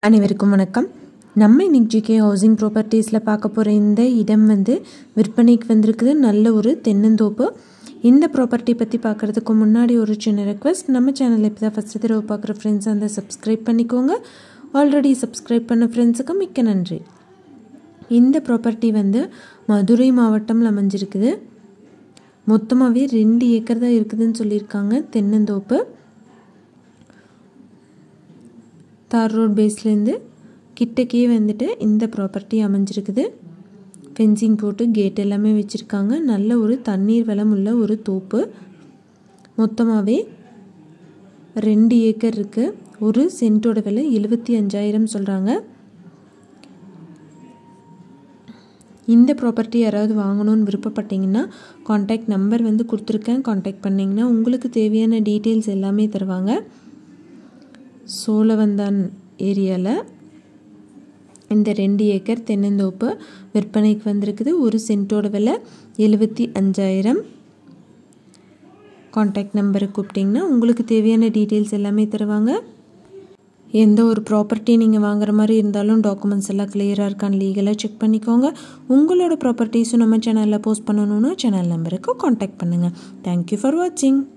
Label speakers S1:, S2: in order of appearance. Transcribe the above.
S1: அனைவருக்கும் வணக்கம் நம்ம இன்னைக்கு ஜிகே ஹவுசிங் ப்ராப்பர்ட்டிஸில் பார்க்க போகிற இந்த இடம் வந்து விற்பனைக்கு வந்திருக்குது நல்ல ஒரு தென்னந்தோப்பு இந்த ப்ராப்பர்ட்டி பற்றி பார்க்குறதுக்கு முன்னாடி ஒரு சின்ன ரெக்வஸ்ட் நம்ம சேனலில் இப்போ தான் ஃபஸ்ட்டு தடவை பார்க்குற ஃப்ரெண்ட்ஸ் அந்த சப்ஸ்கிரைப் பண்ணிக்கோங்க ஆல்ரெடி சப்ஸ்கிரைப் பண்ண ஃப்ரெண்ட்ஸுக்கு மிக்க நன்றி இந்த ப்ராப்பர்ட்டி வந்து மதுரை மாவட்டம்ல அமைஞ்சிருக்குது மொத்தமாகவே ரெண்டு ஏக்கர் தான் இருக்குதுன்னு சொல்லியிருக்காங்க தென்னந்தோப்பு தார் ரோட் பேஸ்லேருந்து கிட்டக்கே வந்துட்டு இந்த ப்ராப்பர்ட்டி அமைஞ்சிருக்குது ஃபென்சிங் போட்டு கேட் எல்லாமே வச்சுருக்காங்க நல்ல ஒரு தண்ணீர் வளம் உள்ள ஒரு தோப்பு மொத்தமாகவே ரெண்டு ஏக்கர் இருக்குது ஒரு சென்ட்டோட விலை எழுபத்தி அஞ்சாயிரம் சொல்கிறாங்க இந்த ப்ராப்பர்ட்டி யாராவது வாங்கணும்னு விருப்பப்பட்டீங்கன்னா காண்டாக்ட் நம்பர் வந்து கொடுத்துருக்கேன் காண்டாக்ட் பண்ணிங்கன்னா உங்களுக்கு தேவையான டீட்டெயில்ஸ் எல்லாமே தருவாங்க சோழவந்தான் ஏரியாவில் இந்த ரெண்டு ஏக்கர் தென்னந்தோப்பு விற்பனைக்கு வந்திருக்குது ஒரு சென்ட்டோட விலை எழுபத்தி அஞ்சாயிரம் காண்டாக்ட் நம்பருக்கு கூப்பிட்டிங்கன்னா உங்களுக்கு தேவையான டீட்டெயில்ஸ் எல்லாமே தருவாங்க எந்த ஒரு ப்ராப்பர்ட்டி நீங்கள் வாங்குற மாதிரி இருந்தாலும் டாக்குமெண்ட்ஸ் எல்லாம் கிளியராக இருக்கான்னு லீகலாக செக் பண்ணிக்கோங்க உங்களோட ப்ராப்பர்ட்டிஸும் நம்ம சேனலில் போஸ்ட் பண்ணணுன்னா சேனல் நம்பருக்கு காண்டாக்ட் பண்ணுங்கள் தேங்க்யூ ஃபார் வாட்சிங்